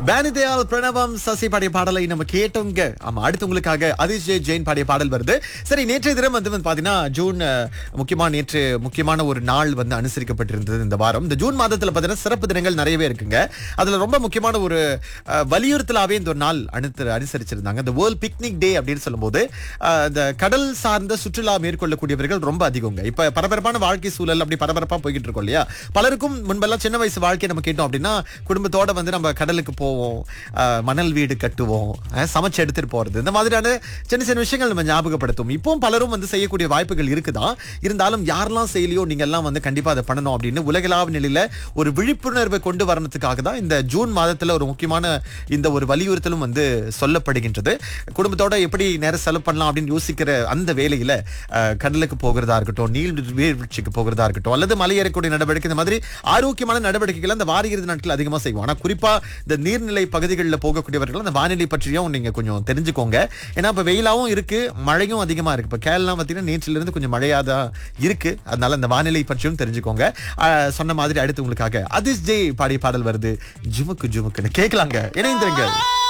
பேனிதயால் பிரணவம் சசி பாடிய பாடலை நம்ம கேட்டோங்க ஆமா அடுத்து உங்களுக்காக அதிஷ் ஜெய் ஜெயின் பாடிய பாடல் வருது சரி நேற்றைய தினம் வந்து வந்து பாத்தீங்கன்னா ஜூன் அஹ், முக்கியமா நேற்று முக்கியமான ஒரு நாள் வந்து அனுசரிக்கப்பட்டிருந்தது இந்த வாரம் இந்த ஜூன் மாதத்துல பாத்தீங்கன்னா சிறப்பு தினங்கள் நிறையவே இருக்குங்க அதுல ரொம்ப முக்கியமான ஒரு அஹ், வலியுறுத்தலாவே இந்த ஒரு நாள் அனுத்து அனுசரிச்சிருந்தாங்க இந்த வேர்ல்ட் பிக்னிக் டே அப்படின்னு சொல்லும்போது அஹ், இந்த கடல் சார்ந்த சுற்றுலா மேற்கொள்ளக்கூடியவர்கள் ரொம்ப அதிகங்க இப்ப பரபரப்பான வாழ்க்கை சூழல் அப்படி பரபரப்பா போய்கிட்டு இருக்கோம் இல்லையா பலருக்கும் முன்பெல்லாம் சின்ன வயசு வாழ்க்கையை நம்ம கேட்டோம் அப்படின்னா குடும்பத்தோட வந்து நம்ம கடலுக்கு போவோம் அஹ், மணல் வீடு கட்டுவோம் அஹ், சமைச்சு எடுத்துட்டு போறது இந்த மாதிரியான சின்ன சின்ன விஷயங்கள் நம்ம ஞாபகப்படுத்தும் இப்பவும் பலரும் வந்து செய்யக்கூடிய வாய்ப்புகள் இருக்குதான் இருந்தாலும் யாரெல்லாம் செய்யலையோ நீங்க எல்லாம் வந்து கண்டிப்பா அதை பண்ணணும் அப்படின்னு உலகளாவிய நிலையில ஒரு விழிப்புணர்வை கொண்டு வரணுத்துக்காக தான் இந்த ஜூன் மாதத்துல ஒரு முக்கியமான இந்த ஒரு வலியுறுத்தலும் வந்து சொல்லப்படுகின்றது குடும்பத்தோட எப்படி நேரம் செலவு பண்ணலாம் அப்படின்னு யோசிக்கிற அந்த வேலையில அஹ், கடலுக்கு போகிறதா இருக்கட்டும் நீர் வீழ்ச்சிக்கு போகிறதா இருக்கட்டும் அல்லது மலையேறக்கூடிய நடவடிக்கை இந்த மாதிரி ஆரோக்கியமான நடவடிக்கைகள் அந்த வார இறுதி நாட்கள் அதிகமா செய்வோம் ஆனா குறிப்பா இந்த நீர்நிலை பகுதிகளில் போகக்கூடியவர்கள் அந்த வானிலை பற்றியும் நீங்க கொஞ்சம் தெரிஞ்சுக்கோங்க ஏன்னா இப்ப வெயிலாவும் இருக்கு மழையும் அதிகமா இருக்கு இப்ப கேரளா பாத்தீங்கன்னா நேற்றிலிருந்து இருந்து கொஞ்சம் மழையாதான் இருக்கு அதனால அந்த வானிலை பற்றியும் தெரிஞ்சுக்கோங்க அஹ், சொன்ன மாதிரி அடுத்து உங்களுக்காக அதிஸ் ஜெய் பாடிய பாடல் வருது ஜுமுக்கு ஜுமுக்குன்னு கேட்கலாங்க இணைந்திருங்க